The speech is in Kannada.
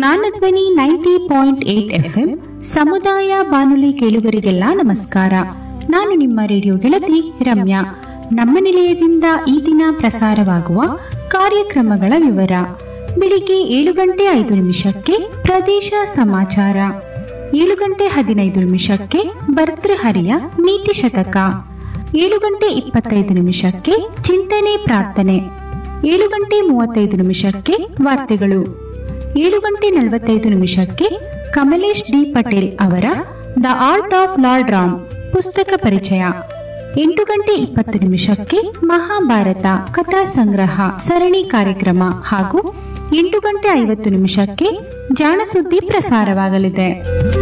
ಜ್ಞಾನಧ್ವನಿ ನೈಂಟಿ ಪಾಯಿಂಟ್ ಏಟ್ ಎಫ್ಎಂ ಸಮುದಾಯ ಬಾನುಲಿ ಕೇಳುಗರಿಗೆಲ್ಲ ನಮಸ್ಕಾರ ನಾನು ನಿಮ್ಮ ರೇಡಿಯೋ ಗೆಳತಿ ರಮ್ಯಾ ನಮ್ಮ ನಿಲಯದಿಂದ ಈ ದಿನ ಪ್ರಸಾರವಾಗುವ ಕಾರ್ಯಕ್ರಮಗಳ ವಿವರ ಬೆಳಿಗ್ಗೆ ಏಳು ಗಂಟೆ ಐದು ನಿಮಿಷಕ್ಕೆ ಪ್ರದೇಶ ಸಮಾಚಾರ ಏಳು ಗಂಟೆ ಹದಿನೈದು ನಿಮಿಷಕ್ಕೆ ಭರ್ತೃಹರಿಯ ನೀತಿ ಶತಕ ಏಳು ಗಂಟೆ ಇಪ್ಪತ್ತೈದು ನಿಮಿಷಕ್ಕೆ ಚಿಂತನೆ ಪ್ರಾರ್ಥನೆ ಏಳು ಗಂಟೆ ಮೂವತ್ತೈದು ನಿಮಿಷಕ್ಕೆ ವಾರ್ತೆಗಳು ಏಳು ಗಂಟೆ ನಲವತ್ತೈದು ನಿಮಿಷಕ್ಕೆ ಕಮಲೇಶ್ ಡಿ ಪಟೇಲ್ ಅವರ the art of lord Ram ಪುಸ್ತಕ ಪರಿಚಯ ಎಂಟು ಗಂಟೆ ಇಪ್ಪತ್ತು ನಿಮಿಷಕ್ಕೆ ಮಹಾಭಾರತ ಕಥಾ ಸಂಗ್ರಹ ಸರಣಿ ಕಾರ್ಯಕ್ರಮ ಹಾಗೂ ಎಂಟು ಗಂಟೆ ಐವತ್ತು ನಿಮಿಷಕ್ಕೆ ಜಾಣಸುದ್ದಿ ಪ್ರಸಾರವಾಗಲಿದೆ